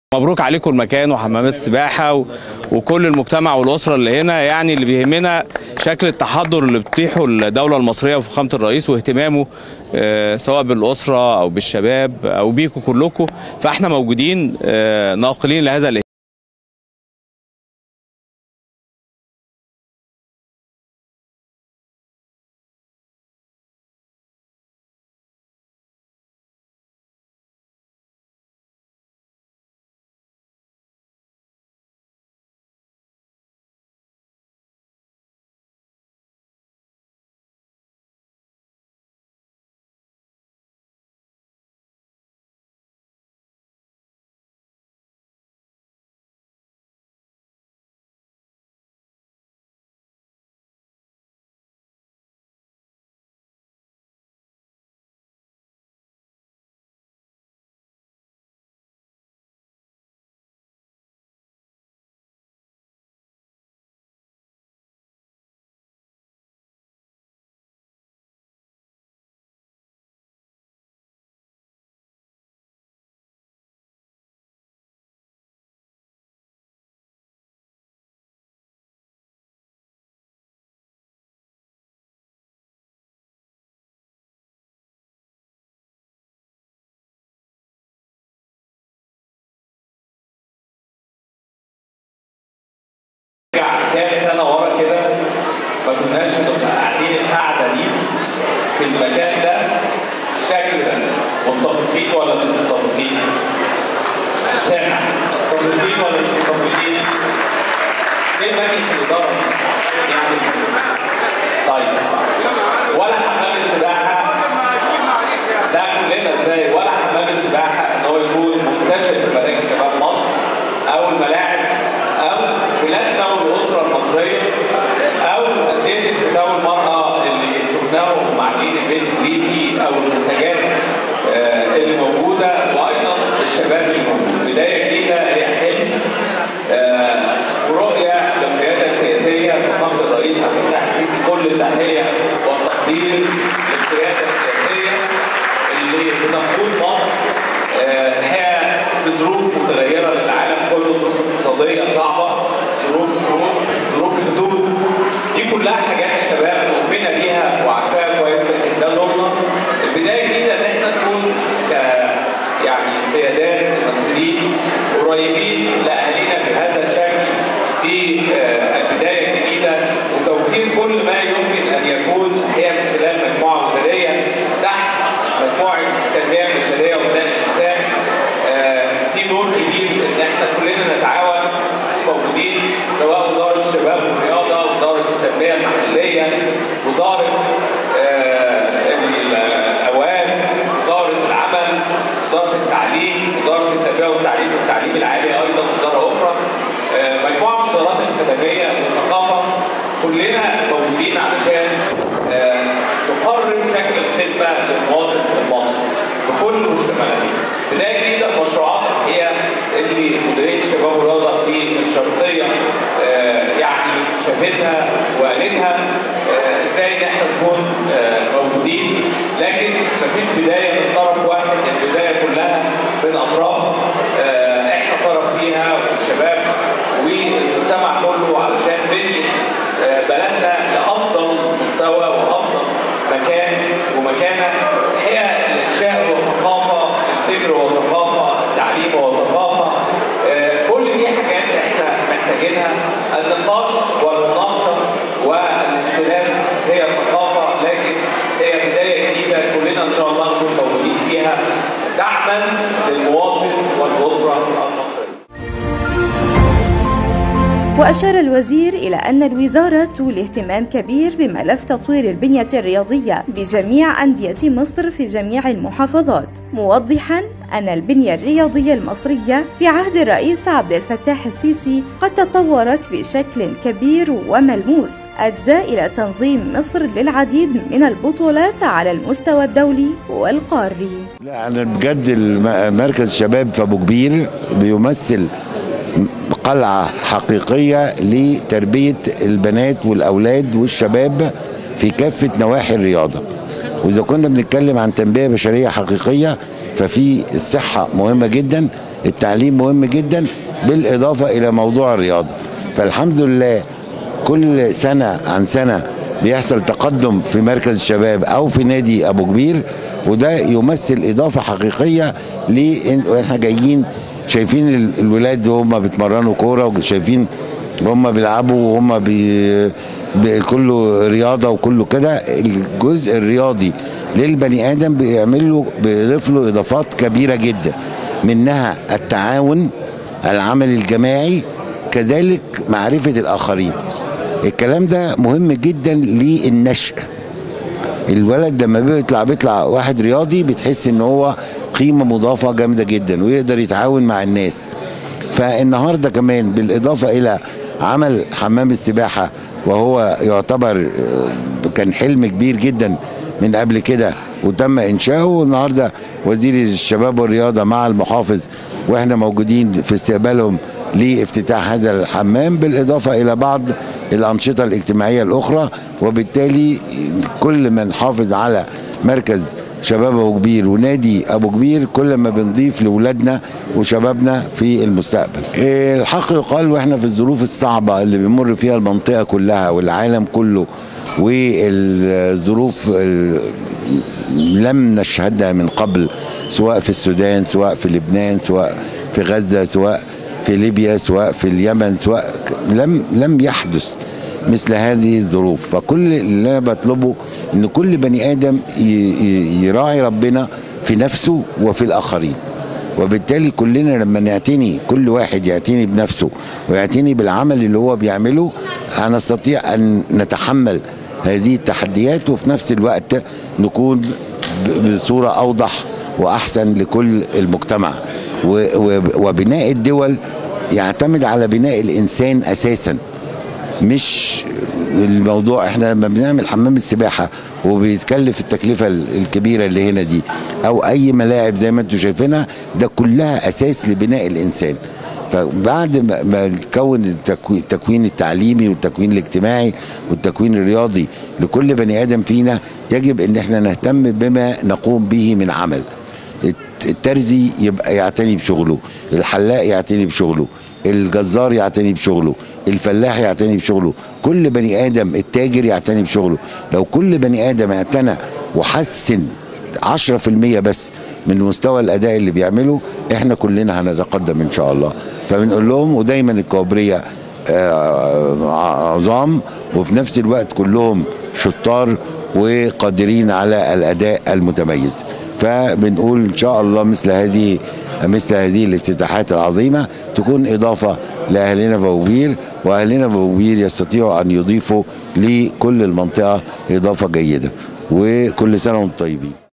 مبروك عليكم المكان وحمامات السباحة و... وكل المجتمع والأسرة اللي هنا يعني اللي بيهمنا شكل التحضر اللي بتتيحه الدولة المصرية وفخامة الرئيس واهتمامه آه، سواء بالأسرة أو بالشباب أو بيكم كلكم فاحنا موجودين آه، ناقلين لهذا الاهتمام نرجع كام سنة ورا كده ما كناش هنبقى قاعدين القعدة دي في المكان ده الشكل ده متفقين ولا مش متفقين؟ سامع متفقين ولا مش متفقين؟ ايه مجلس الإدارة؟ يعني طيب ولا حمام السباحة ده كلنا ازاي ولا حمام السباحة ان هو يكون منتشر في مراكز شباب مصر او الملاعب او بلادنا والاسره المصريه او انديه الفتاوى المراه اللي شفناهم معلين البيت ليكي او المنتجات آه، اللي موجوده وايضا الشباب اللي موجود بدايه جديده هي حلم آه، ورؤيه للقياده السياسيه فخامه الرئيس عبد الفتاح السيسي كل التحيه والتقدير للقياده السياسيه اللي بتقود مصر آه، هي في ظروف متغيره للعالم كله ظروف اقتصاديه صعبه ظروف حروب ظروف الحدود دي كلها حاجات الشباب مؤمنه بيها وعارفاها كويس لكن ده دورنا البدايه الجديده ان احنا نكون ك يعني قيادات مسؤولين قريبين لاهالينا بهذا الشكل في آه، البدايه الجديده وتوفير كل ما يمكن ان يكون هي من خلال مجموعه وزاريه تحت مجموعه التنميه البشريه وبناء الانسان آه، في دور كبير ان احنا كلنا نتعاون موجودين سواء وزاره الشباب والرياضه وزاره التنميه المحليه وزاره آه، الاوان وزاره العمل وزاره التعليم وزاره التربيه والتعليم والتعليم العالي ايضا وزاره اخرى آه، مجموعه من الوزارات الخدميه والثقافه كلنا موجودين علشان آه، نقرر شكل الخدمه للمواطن المصري بكل مشتملاته. بدايه جديده المشروعات هي اللي مديريه الشباب والرياضه في الشرقيه آه، يعني شافتها وقالتها آه، ازاي ان احنا نكون آه، موجودين لكن مفيش بدايه من طرف واحد البدايه كلها من اطراف آه، احنا طرف فيها والشباب والمجتمع كله علشان نبني آه، بلدنا لافضل مستوى وافضل مكان ومكانه هي الانشاء والثقافه الفكر والثقافه التعليم والثقافه آه، كل دي حاجات احنا محتاجينها النقاش والمناقشه والاختلاف هي الثقافه لكن هي بدايه جديده كلنا ان شاء الله نكون موجودين فيها دعما للمواطن والاسره المصريه وأشار الوزير إلى أن الوزارة تولي اهتمام كبير بملف تطوير البنية الرياضية بجميع أندية مصر في جميع المحافظات موضحا أن البنية الرياضية المصرية في عهد الرئيس عبد الفتاح السيسي قد تطورت بشكل كبير وملموس أدى إلى تنظيم مصر للعديد من البطولات على المستوى الدولي والقاري لا انا بجد الم- مركز الشباب في ابو كبير بيمثل قلعه حقيقيه لتربيه البنات والاولاد والشباب في كافه نواحي الرياضه واذا كنا بنتكلم عن تنميه بشريه حقيقيه ففي الصحه مهمه جدا التعليم مهم جدا بالاضافه الى موضوع الرياضه فالحمد لله كل سنه عن سنه بيحصل تقدم في مركز الشباب او في نادي ابو كبير وده يمثل اضافه حقيقيه لان احنا جايين شايفين ال- الولاد وهم بيتمرنوا كوره وشايفين وهم بيلعبوا وهم بي بي- كله رياضه وكله كده الجزء الرياضي للبني ادم بيعمل له بيضيف له اضافات كبيره جدا منها التعاون العمل الجماعي كذلك معرفه الاخرين الكلام ده مهم جدا للنشء الولد لما بيطلع بيطلع واحد رياضي بتحس ان هو قيمه مضافه جامده جدا ويقدر يتعاون مع الناس فالنهارده كمان بالاضافه الى عمل حمام السباحه وهو يعتبر آه، كان حلم كبير جدا من قبل كده وتم انشاؤه والنهارده وزير الشباب والرياضه مع المحافظ واحنا موجودين في استقبالهم لافتتاح هذا الحمام بالاضافه الى بعض الانشطه الاجتماعيه الاخرى وبالتالي كل ما نحافظ على مركز شباب ابو كبير ونادي ابو كبير كل ما بنضيف لاولادنا وشبابنا في المستقبل. إيه الحق يقال واحنا في الظروف الصعبه اللي بيمر فيها المنطقه كلها والعالم كله والظروف ال- لم نشهدها من قبل سواء في السودان سواء في لبنان سواء في غزه سواء في ليبيا سواء في اليمن سواء لم لم يحدث مثل هذه الظروف فكل اللي انا بطلبه ان كل بني ادم ي- ي- يراعي ربنا في نفسه وفي الاخرين وبالتالي كلنا لما نعتني كل واحد يعتني بنفسه ويعتني بالعمل اللي هو بيعمله هنستطيع ان نتحمل هذه التحديات وفي نفس الوقت نكون ب- بصوره اوضح واحسن لكل المجتمع و- و- وبناء الدول يعتمد على بناء الانسان اساسا مش الموضوع احنا لما بنعمل حمام السباحه وبيتكلف التكلفه ال- الكبيره اللي هنا دي او اي ملاعب زي ما انتم شايفينها ده كلها اساس لبناء الانسان فبعد ما- ما تكون التكو- التكوين التعليمي والتكوين الاجتماعي والتكوين الرياضي لكل بني ادم فينا يجب ان احنا نهتم بما نقوم به من عمل الت- الترزي يبقى يعتني بشغله الحلاق يعتني بشغله الجزار يعتني بشغله الفلاح يعتني بشغله كل بني ادم التاجر يعتني بشغله لو كل بني ادم اعتنى وحسن 10% بس من مستوى الاداء اللي بيعمله احنا كلنا هنتقدم ان شاء الله فبنقول لهم ودايما الكوبريه آه، عظام وفي نفس الوقت كلهم شطار وقادرين على الاداء المتميز فبنقول ان شاء الله مثل هذه مثل هذه الافتتاحات العظيمه تكون اضافه لاهلنا في بوبير واهلنا في بوبير يستطيعوا ان يضيفوا لكل المنطقه اضافه جيده وكل سنه وانتم طيبين